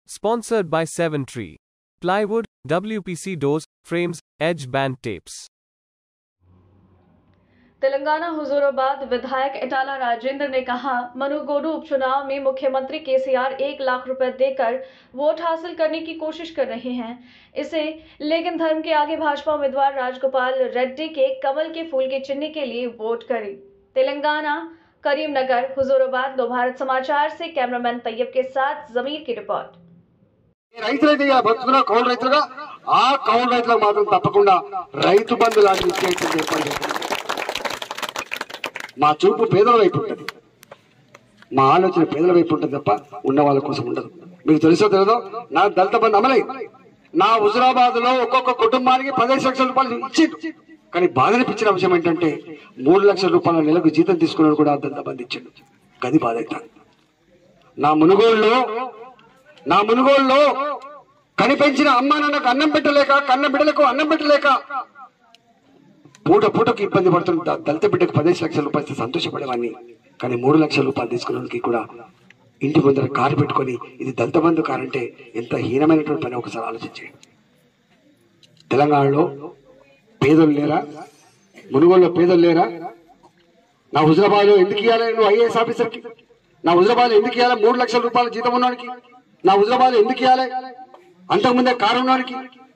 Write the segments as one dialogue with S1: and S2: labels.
S1: Sponsored by Seven Tree. Plywood, WPC doors, frames, edge band tapes.
S2: Telangana Huzurabad विधायक इटाला राजेंद्र ने कहा मनुगोडू उपचुनाव में मुख्यमंत्री केसीआर एक लाख रुपए देकर वोट हासिल करने की कोशिश कर रहे हैं इसे लेकिन धर्म के आगे भाजपा उम्मीदवार राजगोपाल रेड्डी के कमल के फूल के चिन्ह के लिए वोट करें तेलंगाना करीमनगर हुजूराबाद लो भारत समाचार से कैमरामैन तैयब के साथ जमीर की रिपोर्ट
S3: రైతులైతే ఇలా బతుకున్న కౌలు రైతులుగా ఆ కౌలు రైతులకు మాత్రం తప్పకుండా రైతు బంధు లాంటి ఇచ్చేటువంటి ఏర్పాటు చేస్తాం మా చూపు పేదల వైపు ఉంటుంది మా ఆలోచన పేదల వైపు ఉంటుంది తప్ప ఉన్న వాళ్ళ కోసం ఉండదు మీకు తెలుసో తెలియదో నా దళిత బంధు అమలై నా హుజురాబాద్ లో ఒక్కొక్క కుటుంబానికి పదిహేను లక్షల రూపాయలు ఇచ్చిండు కానీ బాధ అనిపించిన విషయం ఏంటంటే మూడు లక్షల రూపాయల నెలకు జీతం తీసుకున్నాడు కూడా ఆ దళిత బంధు ఇచ్చిండు గది బాధ అవుతాను నా మునుగోడులో నా మునుగోడులో కనిపెంచిన అమ్మ నాన్నకు అన్నం పెట్టలేక కన్న బిడ్డలకు అన్నం పెట్టలేక పూట పూటకు ఇబ్బంది పడుతున్న ద- దళిత బిడ్డకు పదిహేను లక్షల రూపాయలు ఇస్తే సంతోషపడేవాడిని కానీ మూడు లక్షల రూపాయలు తీసుకున్నకి కూడా ఇంటి ముందర కారు పెట్టుకొని ఇది దళిత బంధు కారంటే ఎంత హీనమైనటువంటి పని ఒకసారి ఆలోచించండి తెలంగాణలో పేదలు లేరా మునుగోడులో పేదలు లేరా నా హుజరాబాద్ ఎందుకు ఇవ్వాలి నువ్వు ఐఏఎస్ ఆఫీసర్కి నా హుజరాబాద్ ఎందుకు ఇవ్వాలి మూడు లక్షల రూపాయల జీతం ఉన్నవాడికి నా హుజరాబాద్ ఎందుకు ఇవ్వాలి అంతకుముందే కారు ఉన్నవాడికి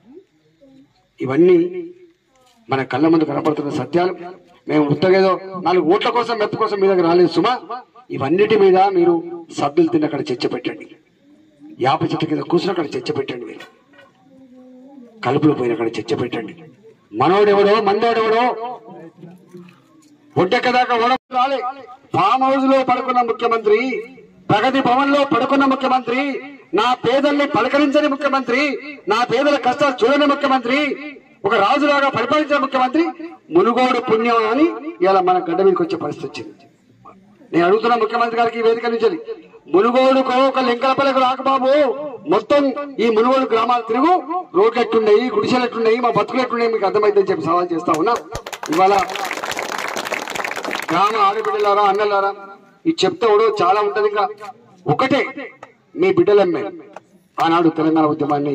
S3: ఇవన్నీ మన కళ్ళ ముందు కనపడుతున్న సత్యాలు మేము ఉత్తగేదో నాలుగు ఓట్ల కోసం మెప్పు కోసం మీ దగ్గర రాలేదు సుమా ఇవన్నిటి మీద మీరు సభ్యులు తిన్న అక్కడ చర్చ పెట్టండి యాప చెట్టు కింద కూర్చుని అక్కడ చర్చ పెట్టండి మీరు కలుపులో పోయిన అక్కడ చర్చ పెట్టండి మనోడెవడో మందోడెవడో ఒడ్డెక్కదాకా ఓడ రాలే ఫామ్ హౌస్ లో పడుకున్న ముఖ్యమంత్రి ప్రగతి భవన్ లో పడుకున్న ముఖ్యమంత్రి నా పేదల్ని పలకరించని ముఖ్యమంత్రి నా పేదల కష్టాలు చూడని ముఖ్యమంత్రి ఒక రాజులాగా పరిపాలించిన ముఖ్యమంత్రి మునుగోడు పుణ్యం అని ఇలా మన గడ్డ మీదకి వచ్చే పరిస్థితి వచ్చింది నేను అడుగుతున్న ముఖ్యమంత్రి గారికి ఈ వేదిక నుంచి మునుగోడుకు ఒక లింకలపల్లికి రాక బాబు మొత్తం ఈ మునుగోడు గ్రామాలు తిరుగు రోడ్లు ఎట్లున్నాయి గుడిసెలు ఎట్లున్నాయి మా బతుకులు ఎట్లున్నాయి మీకు అర్థమైందని చెప్పి సవాల్ చేస్తా ఉన్నా ఇవాళ గ్రామ ఆడబిడ్డలారా అన్నలారా ఇది చెప్తే కూడా చాలా ఉంటది ఇంకా ఒకటే మీ బిడ్డలమ్మే ఆనాడు తెలంగాణ ఉద్యమాన్ని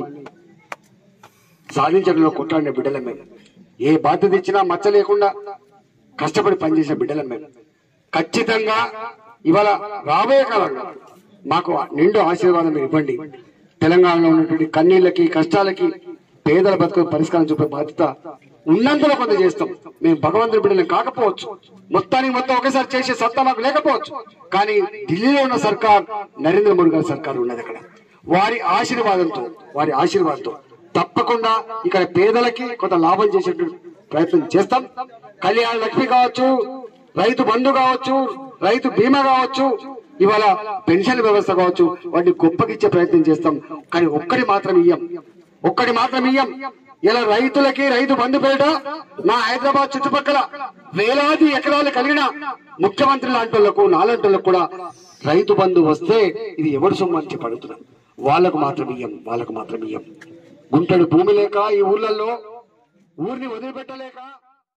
S3: సాధించడంలో కొట్లాడిన బిడ్డలమ్మే ఏ బాధ్యత ఇచ్చినా మచ్చ లేకుండా కష్టపడి పనిచేసిన బిడ్డలమ్మే ఖచ్చితంగా ఇవాళ రాబోయే కాలంలో మాకు నిండు ఆశీర్వాదం మీరు ఇవ్వండి తెలంగాణలో ఉన్నటువంటి కన్నీళ్ళకి కష్టాలకి పేదల బతుకు పరిష్కారం చూపే బాధ్యత ఉన్నంతలో కొంత చేస్తాం మేము భగవంతుడి బిడ్డలు కాకపోవచ్చు మొత్తానికి మొత్తం ఒకేసారి చేసే సత్తా మాకు లేకపోవచ్చు కానీ ఢిల్లీలో ఉన్న సర్కార్ నరేంద్ర మోడీ గారి సర్కార్ ఉన్నది అక్కడ వారి ఆశీర్వాదంతో వారి ఆశీర్వాదంతో తప్పకుండా ఇక్కడ పేదలకి కొంత లాభం చేసేటువంటి ప్రయత్నం చేస్తాం కళ్యాణ లక్ష్మి కావచ్చు రైతు బంధు కావచ్చు రైతు బీమా కావచ్చు ఇవాళ పెన్షన్ వ్యవస్థ కావచ్చు వాటిని గొప్పకిచ్చే ప్రయత్నం చేస్తాం కానీ ఒక్కటి మాత్రం ఇయ్యం ఒక్కటి మాత్రం ఇయ్యం ఇలా రైతులకి రైతు బంధు పేట మా హైదరాబాద్ చుట్టుపక్కల వేలాది ఎకరాలు కలిగిన ముఖ్యమంత్రి లాంటి వాళ్ళకు నాలాంటి వాళ్ళకు కూడా రైతు బంధు వస్తే ఇది ఎవరు సొమ్ము అని చెప్పి అడుగుతున్నాం వాళ్ళకు మాత్రం ఇయ్యం వాళ్ళకు మాత్రం ఇయ్యం గుంటడు భూమి లేక ఈ ఊర్లలో ఊరిని వదిలిపెట్టలేక